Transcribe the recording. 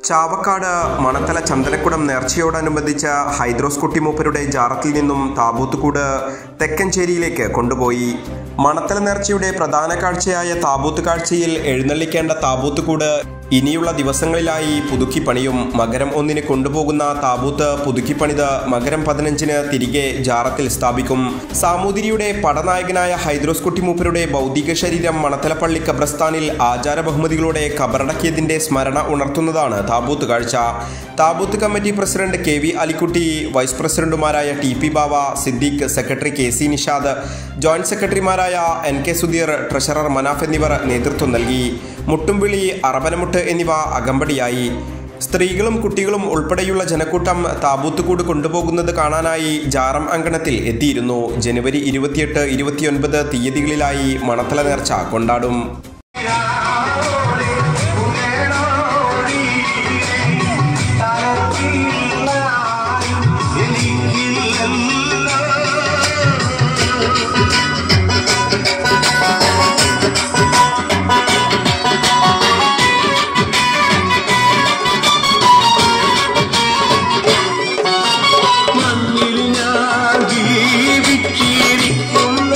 ചാവക്കാട് മണത്തല ചന്ദനക്കുടം നേർച്ചയോടനുബന്ധിച്ച ഹൈദ്രോസ് കുട്ടിമൂപ്പരുടെ ജാറത്തിൽ നിന്നും താബൂത്തുകൂട് തെക്കഞ്ചേരിയിലേക്ക് കൊണ്ടുപോയി മണത്തല നേർച്ചയുടെ പ്രധാന കാഴ്ചയായ താബൂത്ത് കാഴ്ചയിൽ എഴുന്നള്ളിക്കേണ്ട താബൂത്തുകൂട് ഇനിയുള്ള ദിവസങ്ങളിലായി പുതുക്കി പണിയും മകരം ഒന്നിന് കൊണ്ടുപോകുന്ന താബൂത്ത് പുതുക്കി പണിത് മകരം പതിനഞ്ചിന് തിരികെ ജാറത്തിൽ സ്ഥാപിക്കും സാമൂതിരിയുടെ പടനായകനായ ഹൈദ്രോസ് കുട്ടിമൂപ്പരുടെ ഭൗതിക ശരീരം മണത്തലപ്പള്ളി ഖബ്രസ്ഥാനിൽ ആചാര ബഹുമതികളോടെ കബറടക്കിയതിന്റെ സ്മരണ ഉണർത്തുന്നതാണ് താബൂത്ത് കാഴ്ച താബൂത്ത് committee president K V Alikutty vice പ്രസിഡന്റുമാരായ T P Bava Siddique secretary K C Nishad joint സെക്രട്ടറിമാരായ N K Sudheer treasurer Manaf എന്നിവർ നേതൃത്വം നൽകി മുട്ടുംവിളി അറബനമുട്ട് എന്നിവ അകമ്പടിയായി സ്ത്രീകളും കുട്ടികളും ഉൾപ്പെടെയുള്ള ജനക്കൂട്ടം താബൂത്തുകൂട് കൊണ്ടുപോകുന്നത് കാണാനായി ജാറം അങ്കണത്തിൽ എത്തിയിരുന്നു ജനുവരി ഇരുപത്തിയെട്ട് ഇരുപത്തിയൊൻപത് തീയതികളിലായി മണത്തല നേർച്ച കൊണ്ടാടും മണ്ണിൽ ഞാൻ ജീവിച്ചിരിക്കുന്ന